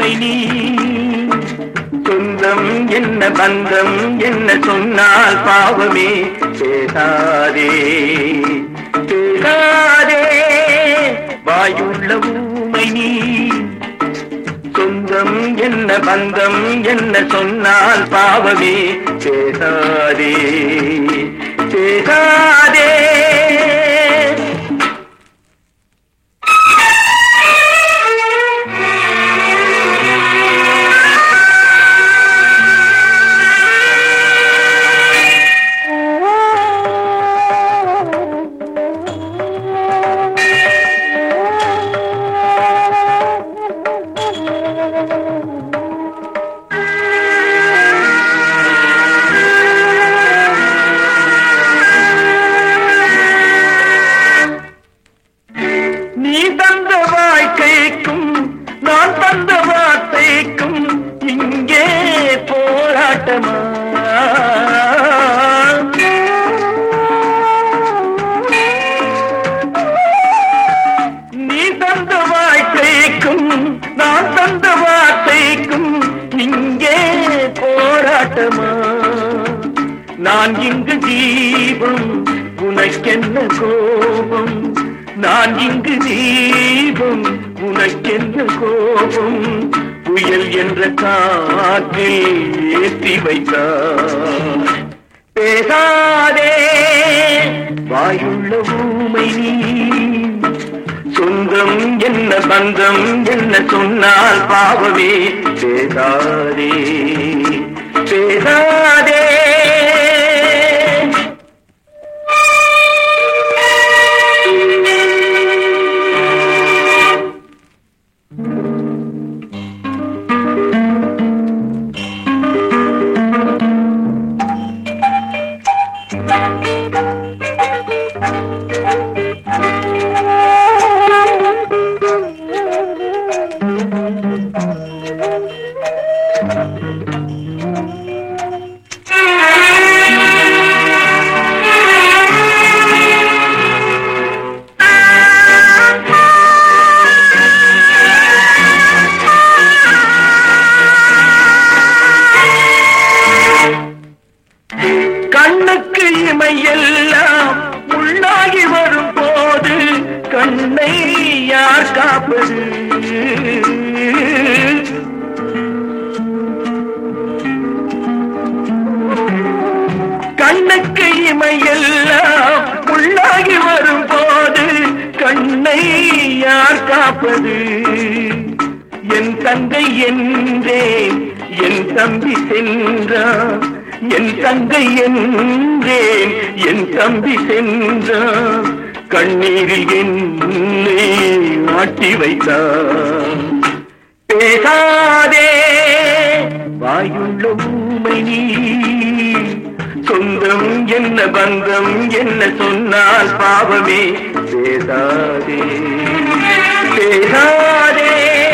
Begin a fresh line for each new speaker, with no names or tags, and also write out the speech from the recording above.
ஊமை நீ சொந்தம் என்ன பந்தம் என்ன சொன்னால் பாவமே பேசாதே பேசாதே வாயுள்ள ஊமை நீ சொந்தம் என்ன பந்தம் என்ன சொன்னால் பாவமே பேசாதே பேசாதே நீ தந்த வாழ்க்கைக்கும் நான் தந்த வார்த்தைக்கும் இங்கே போராட்டமா நீ தந்த வாழ்க்கைக்கும் நான் தந்த வார்த்தைக்கும் இங்கே போராட்டமா நான் இங்கு தீபம் உனக்கென்ன கோபம் நான் இங்கு தீபம் உனக்கென்ன கோபம் புயல் என்ற காற்றில் ஏற்றி வைத்தார் பேசாதே வாயுள்ள ஊமை நீ சொந்தம் என்ன பந்தம் என்ன சொன்னால் பாவமே பேசாதே பேசாதே கண்ணுக்கு இமையெல்லாம் உள்ளாகி வரும் போது கண்ணை யார் காப்பது கண்ணுக்கு இமையெல்லாம் உள்ளாகி வரும் போது கண்ணை யார் காப்பது என் தங்கை என்றேன் என் தம்பி சென்றான் என் தங்கை என்றேன் என் தம்பி சென்றான் கண்ணீரில் என்னை ஆட்டி வைத்தான் பேசாதே வாயுள்ள ஊமை நீ சொந்தம் என்ன பந்தம் என்ன சொன்னால் பாவமே பேசாதே பேசாதே